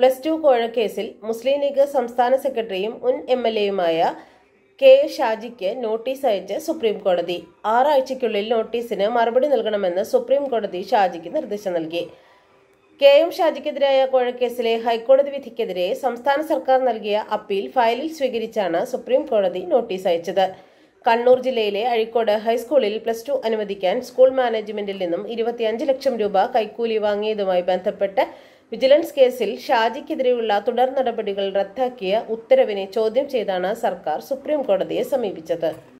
plus two കോഴക്കേസിൽ മുസ്ലിം ലീഗ് സംസ്ഥാന സെക്രട്ടറിയും മുൻ എം എൽ എയുമായ കെ എ ഷാജിക്ക് നോട്ടീസ് അയച്ച് സുപ്രീം കോടതി ആറാഴ്ചയ്ക്കുള്ളിൽ നോട്ടീസിന് മറുപടി നൽകണമെന്ന് സുപ്രീം കോടതി ഷാജിക്ക് നിർദ്ദേശം നൽകി കെ എം ഷാജിക്കെതിരായ കോഴക്കേസിലെ ഹൈക്കോടതി വിധിക്കെതിരെ സംസ്ഥാന സർക്കാർ നൽകിയ അപ്പീൽ ഫയലിൽ സ്വീകരിച്ചാണ് സുപ്രീം കോടതി നോട്ടീസ് അയച്ചത് കണ്ണൂർ ജില്ലയിലെ അഴീക്കോട് ഹൈസ്കൂളിൽ പ്ലസ് ടു അനുവദിക്കാൻ സ്കൂൾ മാനേജ്മെന്റിൽ നിന്നും ഇരുപത്തിയഞ്ച് ലക്ഷം രൂപ കൈക്കൂലി വാങ്ങിയതുമായി ബന്ധപ്പെട്ട് വിജിലൻസ് കേസിൽ ഷാജിക്കെതിരെയുള്ള തുടർ നടപടികൾ റദ്ദാക്കിയ ഉത്തരവിനെ ചോദ്യം ചെയ്താണ് സർക്കാർ സുപ്രീം കോടതിയെ സമീപിച്ചത്